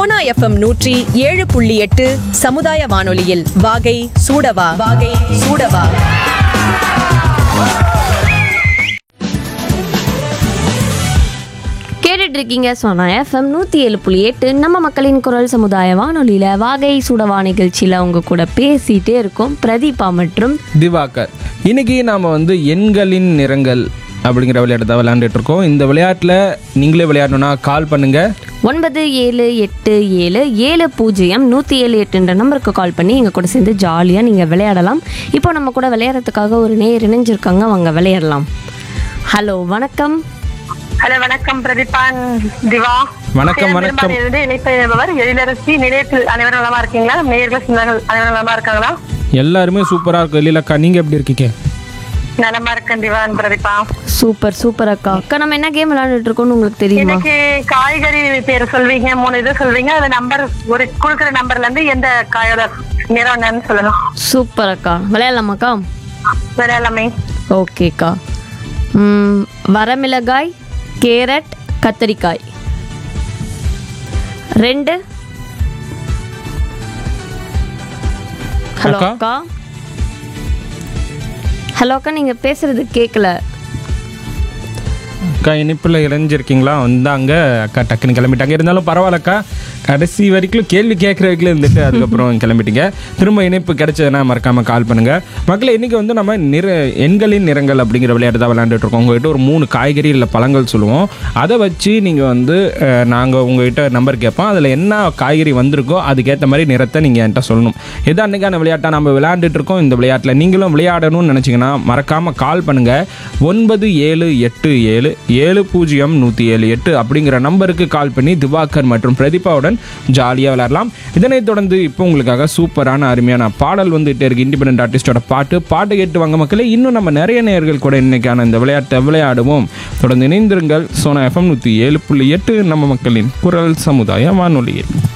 Sona FM நூற்றி ஏழு புள்ளி எட்டு சமுதாய வானொலியில் வாகை சூடவா வாகை சூடவா கேட்டுட்டு இருக்கீங்க சோனா எஃப்எம் நூற்றி ஏழு புள்ளி எட்டு நம்ம மக்களின் குரல் சமுதாய வானொலியில் வாகை சூடவா நிகழ்ச்சியில் அவங்க கூட பேசிகிட்டே இருக்கோம் பிரதீபா மற்றும் திவாகர் இன்னைக்கு நாம் வந்து எண்களின் நிறங்கள் அப்படிங்கிற விளையாட்டு தான் விளையாண்டுட்டு இருக்கோம் இந்த விளையாட்டில் நீங்களே விளையாடணும்னா கால் பண்ணுங்க ஒன்பது ஏழு எட்டு ஏழு ஏழு பூஜ்ஜியம் நூற்றி ஏழு எட்டுன்ற நம்பருக்கு கால் பண்ணி எங்கள் கூட சேர்ந்து ஜாலியாக நீங்கள் விளையாடலாம் இப்போ நம்ம கூட விளையாடுறதுக்காக ஒரு நேர் இணைஞ்சிருக்காங்க அவங்க விளையாடலாம் ஹலோ வணக்கம் ஹலோ வணக்கம் பிரதீபான் திவா வணக்கம், வணக்கம். இருந்து இணைப்பவர் எழிலரசி நிலையத்தில் அனைவரும் நலமா இருக்கீங்களா நேர்கள் சொந்தங்கள் அனைவரும் நலமா இருக்காங்களா எல்லாருமே சூப்பராக இருக்கும் இல்லைலக்கா நீங்கள் எப்படி இருக்கீங்க நலமா இருக்கேன் திவான் பிரதீபா சூப்பர் சூப்பர் அக்கா அக்கா நம்ம என்ன கேம் விளையாண்டுட்டு இருக்கோம்னு உங்களுக்கு தெரியுமா இன்னைக்கு காய்கறி பேர் சொல்வீங்க மூணு இது சொல்வீங்க அது நம்பர் ஒரு கொடுக்குற நம்பர்ல இருந்து எந்த காயோட நிறம் என்னன்னு சொல்லணும் சூப்பர் அக்கா விளையாடலாமாக்கா வேற எல்லாமே ஓகேக்கா ம், வரமிளகாய் கேரட் கத்தரிக்காய் ரெண்டு ஹலோ அக்கா? அக்கா ஹலோ அக்கா நீங்கள் பேசுறது கேட்கல அக்கா இனிப்பில் இணைஞ்சிருக்கீங்களா வந்தாங்க அக்கா டக்குன்னு கிளம்பிட்டாங்க இருந்தாலும் பரவாயில்லக்கா கடைசி வரைக்கும் கேள்வி கேட்குற வரைக்கும் இருந்துட்டு அதுக்கப்புறம் கிளம்பிட்டீங்க திரும்ப இணைப்பு கிடைச்சதுன்னா மறக்காமல் கால் பண்ணுங்கள் மக்களை இன்றைக்கி வந்து நம்ம நிற எண்களின் நிறங்கள் அப்படிங்கிற விளையாட்டு தான் விளையாண்டுட்டு இருக்கோம் உங்கள்கிட்ட ஒரு மூணு காய்கறி இல்லை பழங்கள் சொல்லுவோம் அதை வச்சு நீங்கள் வந்து நாங்கள் உங்கள்கிட்ட நம்பர் கேட்போம் அதில் என்ன காய்கறி வந்திருக்கோ அதுக்கேற்ற மாதிரி நிறத்தை நீங்கள் என்கிட்ட சொல்லணும் இதான் அன்றைக்கான விளையாட்டை நம்ம விளையாண்டுட்டு இருக்கோம் இந்த விளையாட்டில் நீங்களும் விளையாடணும்னு நினச்சிங்கன்னா மறக்காமல் கால் பண்ணுங்கள் ஒன்பது ஏழு எட்டு ஏழு ஏழு பூஜ்ஜியம் நூற்றி ஏழு எட்டு அப்படிங்கிற நம்பருக்கு கால் பண்ணி திவாகர் மற்றும் பிரதீபாவுடன் ஜாலியாக விளையாடலாம் இதனைத் தொடர்ந்து இப்போ உங்களுக்காக சூப்பரான அருமையான பாடல் வந்துகிட்டே இருக்கு இண்டிபெண்ட் ஆர்டிஸ்டோட பாட்டு பாட்டு கேட்டு வாங்க மக்களே இன்னும் நம்ம நிறைய நேயர்கள் கூட இன்னைக்கான இந்த விளையாட்டை விளையாடுவோம் தொடர்ந்து இணைந்திருங்கள் சோனா எஃப்எம் நூற்றி ஏழு புள்ளி எட்டு நம்ம மக்களின் குரல் சமுதாய வானொலியில்